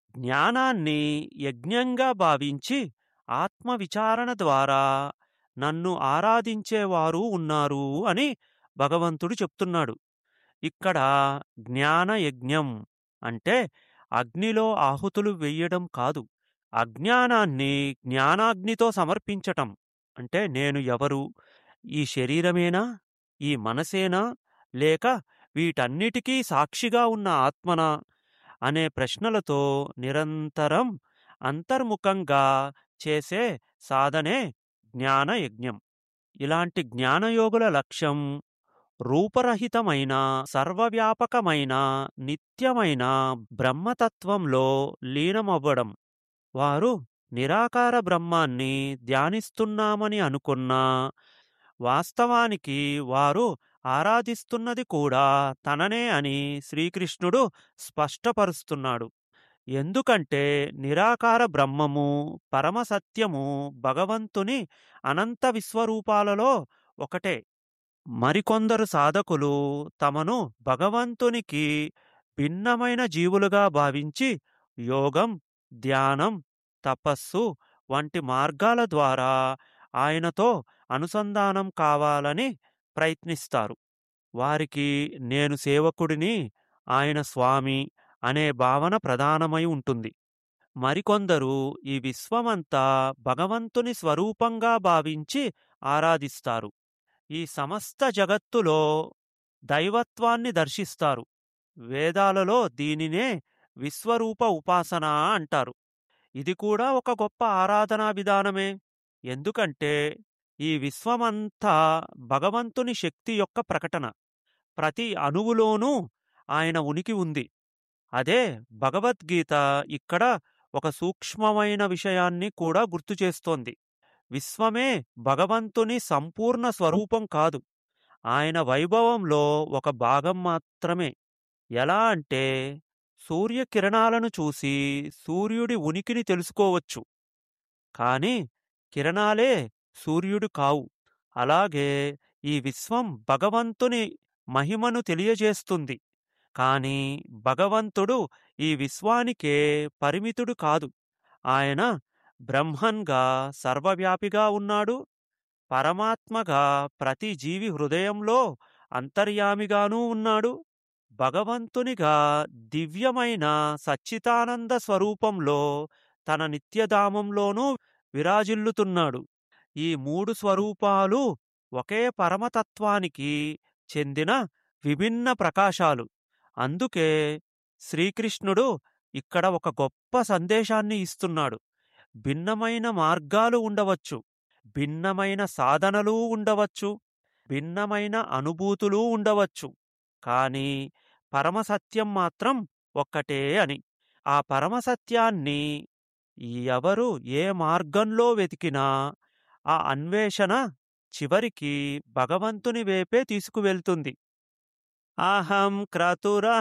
జ్ఞానాన్ని యజ్ఞంగా భావించి ఆత్మవిచారణ ద్వారా నన్ను ఆరాధించేవారు ఉన్నారు అని భగవంతుడు చెప్తున్నాడు ఇక్కడ జ్ఞాన యజ్ఞం అంటే అగ్నిలో ఆహుతులు వెయ్యడం కాదు అజ్ఞానాన్ని జ్ఞానాగ్నితో సమర్పించటం అంటే నేను ఎవరు ఈ శరీరమేనా ఈ మనసేనా లేక వీటన్నిటికీ సాక్షిగా ఉన్న ఆత్మనా అనే ప్రశ్నలతో నిరంతరం అంతర్ముఖంగా చేసే సాధనే జ్ఞాన యజ్ఞం ఇలాంటి జ్ఞానయోగుల లక్ష్యం రూపరహితమైన సర్వవ్యాపకమైన నిత్యమైన బ్రహ్మతత్వంలో లీనమవ్వడం వారు నిరాకార బ్రహ్మాన్ని ధ్యానిస్తున్నామని అనుకున్నా వాస్తవానికి వారు ఆరాధిస్తున్నది కూడా తననే అని శ్రీకృష్ణుడు స్పష్టపరుస్తున్నాడు ఎందుకంటే నిరాకార బ్రహ్మము పరమసత్యము భగవంతుని అనంత విశ్వరూపాలలో ఒకటే మరికొందరు సాధకులు తమను భగవంతునికి భిన్నమైన జీవులుగా భావించి యోగం ధ్యానం తపస్సు వంటి మార్గాల ద్వారా ఆయనతో అనుసంధానం కావాలని ప్రయత్నిస్తారు వారికి నేను సేవకుడిని ఆయన స్వామి అనే భావన ప్రధానమై ఉంటుంది మరికొందరు ఈ విశ్వమంతా భగవంతుని స్వరూపంగా భావించి ఆరాధిస్తారు ఈ సమస్త జగత్తులో దైవత్వాన్ని దర్శిస్తారు వేదాలలో దీనినే విశ్వరూప ఉపాసన అంటారు ఇది కూడా ఒక గొప్ప ఆరాధనా విధానమే ఎందుకంటే ఈ విశ్వమంతా భగవంతుని శక్తి యొక్క ప్రకటన ప్రతి అణువులోనూ ఆయన ఉనికి ఉంది అదే భగవద్గీత ఇక్కడ ఒక సూక్ష్మమైన విషయాన్ని కూడా గుర్తు చేస్తోంది విశ్వమే భగవంతుని సంపూర్ణ స్వరూపం కాదు ఆయన వైభవంలో ఒక భాగం మాత్రమే ఎలా అంటే సూర్యకిరణాలను చూసి సూర్యుడి ఉనికిని తెలుసుకోవచ్చు కాని కిరణాలే సూర్యుడు కావు అలాగే ఈ విశ్వం భగవంతుని మహిమను తెలియజేస్తుంది కాని భగవంతుడు ఈ విశ్వానికే పరిమితుడు కాదు ఆయన బ్రహ్మన్గా సర్వవ్యాపిగా ఉన్నాడు పరమాత్మగా ప్రతి జీవి హృదయంలో అంతర్యామిగానూ ఉన్నాడు భగవంతునిగా దివ్యమైన సచ్చితానంద స్వరూపంలో తన నిత్యధామంలోనూ విరాజిల్లుతున్నాడు ఈ మూడు స్వరూపాలు ఒకే పరమతత్వానికి చెందిన విభిన్న ప్రకాశాలు అందుకే శ్రీకృష్ణుడు ఇక్కడ ఒక గొప్ప సందేశాన్ని ఇస్తున్నాడు భిన్నమైన మార్గాలు ఉండవచ్చు భిన్నమైన సాధనలు ఉండవచ్చు భిన్నమైన అనుభూతులు ఉండవచ్చు కాని పరమసత్యం మాత్రం ఒక్కటే అని ఆ పరమసత్యాన్ని ఎవరు ఏ మార్గంలో వెతికినా ఆ అన్వేషణ చివరికి భగవంతుని వైపే తీసుకువెళ్తుంది అహం క్రతుర